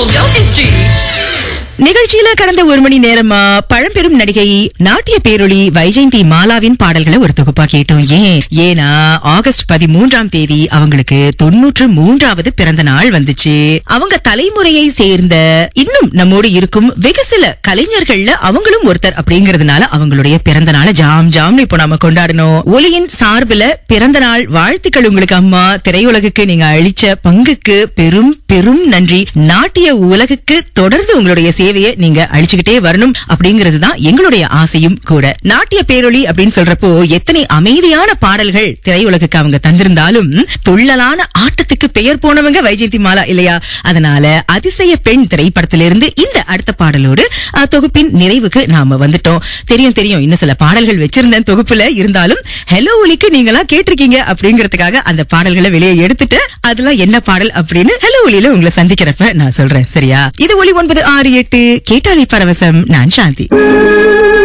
Photo History. நிகழ்ச்சியில கடந்த ஒரு மணி நேரமா பழம்பெரும் நடிகை நாட்டிய பேரொளி வைஜெயந்தி மாலாவின் பாடல்களை ஒரு தொகுப்பா கேட்டோம் ஏன் ஏன்னா ஆகஸ்ட் பதிமூன்றாம் தேதி அவங்களுக்கு தொன்னூற்று மூன்றாவது பிறந்த நாள் வந்துச்சு அவங்க தலைமுறையை சேர்ந்த இன்னும் நம்மோடு இருக்கும் வெகு சில கலைஞர்கள்ல அவங்களும் ஒருத்தர் அப்படிங்கறதுனால அவங்களுடைய பிறந்த நாளை ஜாம் ஜாம்னு இப்போ நாம கொண்டாடணும் ஒலியின் சார்பில் பிறந்த நாள் வாழ்த்துக்கள் உங்களுக்கு அம்மா திரையுலகுக்கு நீங்க அளிச்ச பங்குக்கு பெரும் பெரும் நன்றி நாட்டிய உலகுக்கு தொடர்ந்து உங்களுடைய சேவையை நீங்க அழிச்சுக்கிட்டே வரணும் அப்படிங்கிறது தான் எங்களுடைய ஆசையும் கூட நாட்டிய பேரொளி அப்படின்னு சொல்றப்போ எத்தனை அமைதியான பாடல்கள் திரையுலகுக்கு அவங்க தந்திருந்தாலும் துள்ளலான ஆட்டத்துக்கு பெயர் போனவங்க வைஜெயந்தி மாலா இல்லையா அதனால அதிசய பெண் திரைப்படத்திலிருந்து இந்த அடுத்த பாடலோடு அஹ், தொகுப்பின் நிறைவுக்கு நாம வந்துட்டோம் தெரியும் தெரியும் இன்னும் சில பாடல்கள் வச்சிருந்தேன் தொகுப்புல இருந்தாலும் ஹலோ ஒலிக்கு நீங்களா கேட்டிருக்கீங்க அப்படிங்கறதுக்காக அந்த பாடல்களை வெளியே எடுத்துட்டு அதெல்லாம் என்ன பாடல் அப்படின்னு ஹலோ ஒலியில உங்களை சந்திக்கிறப்ப நான் சொல்றேன் சரியா இது ஒலி ஒன்பது ஆறு எட்டு கேட்டாலி பரவசம் நான் சாந்தி